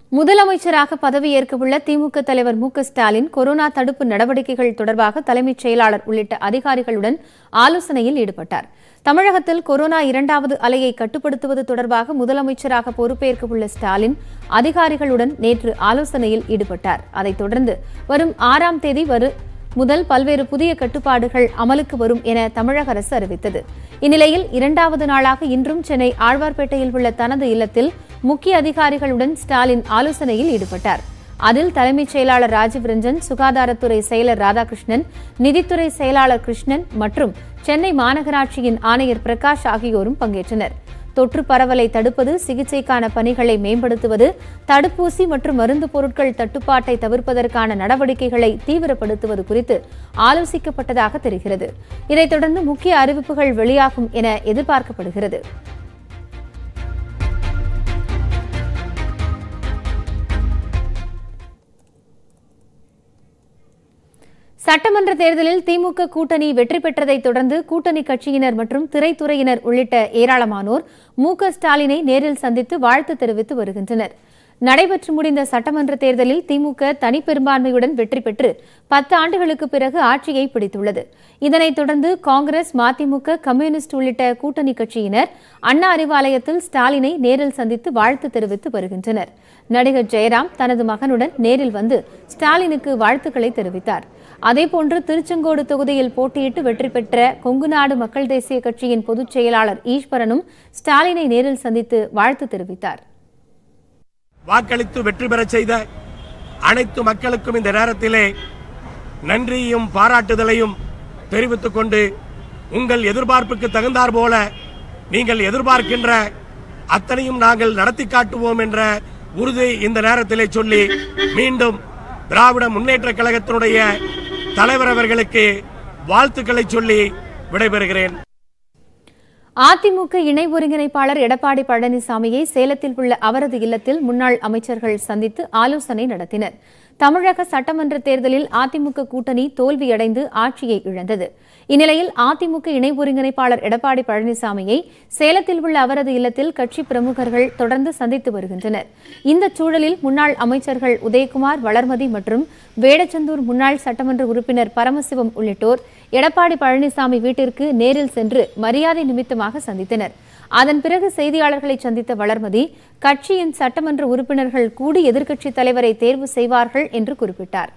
முதலமைச்சராக பதவியேற்க உள்ள திமுக தலைவர் மு க ஸ்டாலின் கொரோனா தடுப்பு நடவடிக்கைகள் தொடர்பாக தலைமைச் செயலாளர் உள்ளிட்ட அதிகாரிகளுடன் ஆலோசனையில் ஈடுபட்டார் தமிழகத்தில் கொரோனா இரண்டாவது அலையை கட்டுப்படுத்துவது தொடர்பாக முதலமைச்சராக பொறுப்பேற்க உள்ள ஸ்டாலின் அதிகாரிகளுடன் நேற்று ஆலோசனையில் ஈடுபட்டார் அதைத் தொடர்ந்து வரும் ஆறாம் தேதி வரு முதல் பல்வேறு புதிய கட்டுப்பாடுகள் அமலுக்கு வரும் என தமிழக அரசு அறிவித்தது இந்நிலையில் இரண்டாவது நாளாக இன்றும் சென்னை ஆழ்வார்பேட்டையில் உள்ள தனது இல்லத்தில் முக்கிய அதிகாரிகளுடன் ஸ்டாலின் ஆலோசனையில் ஈடுபட்டார் அதில் தலைமைச் செயலாளர் ராஜீவ் ரஞ்சன் சுகாதாரத்துறை செயலர் ராதாகிருஷ்ணன் நிதித்துறை செயலாளர் கிருஷ்ணன் மற்றும் சென்னை மாநகராட்சியின் ஆணையர் பிரகாஷ் ஆகியோரும் பங்கேற்றனர் தொற்று பரவலை தடுப்பது சிகிச்சைக்கான பணிகளை மேம்படுத்துவது தடுப்பூசி மற்றும் மருந்து பொருட்கள் தட்டுப்பாட்டை தவிர்ப்பதற்கான நடவடிக்கைகளை தீவிரப்படுத்துவது குறித்து ஆலோசிக்கப்பட்டதாக தெரிகிறது இதைத் தொடர்ந்து முக்கிய அறிவிப்புகள் வெளியாகும் என எதிர்பார்க்கப்படுகிறது சட்டமன்ற தேர்தலில் திமுக கூட்டணி வெற்றி பெற்றதைத் தொடர்ந்து கூட்டணி கட்சியினர் மற்றும் திரைத்துறையினர் உள்ளிட்ட ஏராளமானோர் மு க ஸ்டாலினை நேரில் சந்தித்து வாழ்த்து தெரிவித்து வருகின்றனர் நடைபெற்று முடிந்த சட்டமன்ற தேர்தலில் திமுக தனிப்பெரும்பான்மையுடன் வெற்றி பெற்று பத்து ஆண்டுகளுக்கு பிறகு ஆட்சியை பிடித்துள்ளது இதனைத் தொடர்ந்து காங்கிரஸ் மதிமுக கம்யூனிஸ்ட் உள்ளிட்ட கூட்டணி கட்சியினர் அண்ணா அறிவாலயத்தில் ஸ்டாலினை நேரில் சந்தித்து வாழ்த்து தெரிவித்து வருகின்றனர் நடிகர் ஜெயராம் தனது மகனுடன் நேரில் வந்து ஸ்டாலினுக்கு வாழ்த்துக்களை தெரிவித்தார் அதேபோன்று திருச்செங்கோடு தொகுதியில் போட்டியிட்டு வெற்றி பெற்ற கொங்குநாடு மக்கள் தேசிய கட்சியின் பொதுச் செயலாளர் ஈஸ்வரனும் ஸ்டாலினை நேரில் சந்தித்து வாழ்த்து தெரிவித்தார் வாக்களித்து வெற்றி பெறச் செய்த அனைத்து மக்களுக்கும் இந்த நேரத்திலே நன்றியும் பாராட்டுதலையும் தெரிவித்துக் கொண்டு உங்கள் எதிர்பார்ப்புக்கு தகுந்தார் போல நீங்கள் எதிர்பார்க்கின்ற அத்தனையும் நாங்கள் நடத்தி காட்டுவோம் என்ற உறுதி இந்த நேரத்திலே சொல்லி மீண்டும் திராவிட முன்னேற்ற கழகத்தினுடைய தலைவர் அவர்களுக்கு வாழ்த்துக்களை சொல்லி விடைபெறுகிறேன் அதிமுக இணை ஒருங்கிணைப்பாளர் எடப்பாடி பழனிசாமியை சேலத்தில் உள்ள அவரது இல்லத்தில் முன்னாள் அமைச்சர்கள் சந்தித்து ஆலோசனை நடத்தினர் தமிழக சட்டமன்ற தேர்தலில் அதிமுக கூட்டணி தோல்வியடைந்து ஆட்சியை இழந்தது இந்நிலையில் அதிமுக இணை ஒருங்கிணைப்பாளர் எடப்பாடி பழனிசாமியை சேலத்தில் உள்ள அவரது இல்லத்தில் கட்சி பிரமுகர்கள் தொடர்ந்து சந்தித்து வருகின்றனர் இந்த சூழலில் முன்னாள் அமைச்சர்கள் உதயகுமார் வளர்மதி மற்றும் வேடச்சந்தூர் முன்னாள் சட்டமன்ற உறுப்பினர் பரமசிவம் உள்ளிட்டோர் எடப்பாடி பழனிசாமி வீட்டிற்கு நேரில் சென்று மரியாதை நிமித்தமாக சந்தித்தனர் அதன் பிறகு செய்தியாளர்களை சந்தித்த வளர்மதி கட்சியின் சட்டமன்ற உறுப்பினர்கள் கூடி எதிர்க்கட்சித் தலைவரை தேர்வு செய்வார்கள் என்று குறிப்பிட்டார்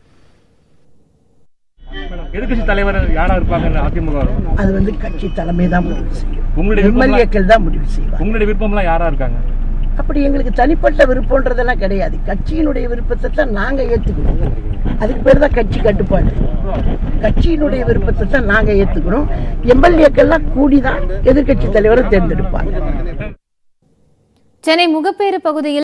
எதிர்கட்சி தலைவர் யாரா இருப்பாங்கன்னு அதிமுக அது வந்து கட்சி தலைமை தான் முடிவு செய்யும் உங்களுடைய விருப்பம்லாம் எம்எல்ஏக்கள் தான் முடிவு செய்வாங்க உங்களுடைய விருப்பம்லாம் யாரா இருக்காங்க அப்படி எங்களுக்கு தனிப்பட்ட விருப்பம்ன்றதெல்லாம் கிடையாது கட்சியினுடைய விருப்பத்தை தான் நாங்க ஏத்துக்கிறோம் அதுக்கு பேர் தான் கட்சி கட்டுப்பாடு கட்சியினுடைய விருப்பத்தை தான் நாங்க ஏத்துக்கிறோம் எம்எல்ஏக்கள்லாம் கூடி தான் எதிர்க்கட்சி தலைவரை தேர்ந்தெடுப்பாங்க சென்னை முகப்பேறு பகுதியில்